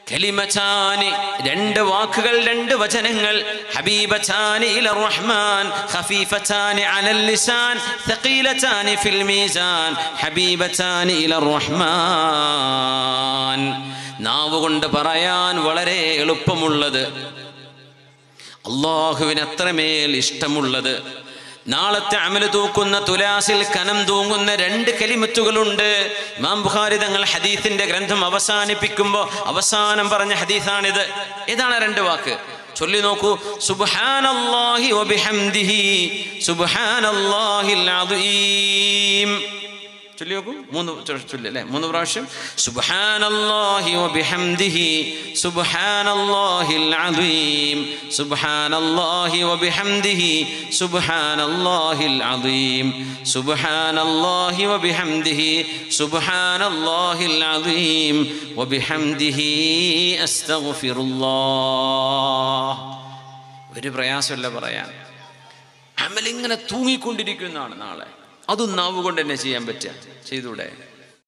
കലിമചാനി രണ്ട് വാക്കുകൾ രണ്ട് വചനങ്ങൾ ഹബീബചാനി ഇല റഹ്മാൻ ഖഫീഫചാനി അലൽ ലിസാൻ ثقيلتان ഫിൽ മീസാൻ ഹബീബചാനി ഇല റഹ്മാൻ നാവ് കൊണ്ട് പറയാൻ വളരെ എളുപ്പമുള്ളത് അള്ളാഹുവിന് അത്രമേൽ ഇഷ്ടമുള്ളത് നാളത്തെ അമല് തൂക്കുന്ന തുലാസിൽ കനം തൂങ്ങുന്ന രണ്ട് കലിമത്തുകളുണ്ട് ഇമാം ബുഖാരി തങ്ങൾ ഹദീസിന്റെ ഗ്രന്ഥം അവസാനിപ്പിക്കുമ്പോൾ അവസാനം പറഞ്ഞ ഹദീസാണിത് ഏതാണ് രണ്ട് വാക്ക് ചൊല്ലി നോക്കൂ സുബ്ഹാനല്ലാഹി വബിഹംദിഹി സുബ്ഹാനല്ലാഹിൽ അദീം ചൊല്ലി നോക്കൂ മൂന്ന് ചൊ- ചൊല്ലി അല്ലേ മൂന്ന് പ്രാവശ്യം സുബ്ഹാനല്ലാഹി വബിഹംദിഹി സുബ്ഹാനല്ലാഹിൽ അദീം സുബ്ഹാനല്ലാഹി വബിഹംദിഹി സുബ്ഹാനല്ലാഹിൽ അദീം സുബ്ഹാനല്ലാഹി വബിഹംദിഹി സുബ്ഹാനല്ലാഹിൽ അദീം വബിഹംദിഹി അസ്തഗ്ഫിറുല്ലാഹ് ഒരു പ്രയാസമല്ല പറയാൻ അമലിങ്ങനെ തൂങ്ങിക്കൊണ്ടിരിക്കുന്നതാണ് നാളെ അതും നാവ് കൊണ്ട് തന്നെ ചെയ്യാൻ പറ്റുക ചെയ്തൂടെ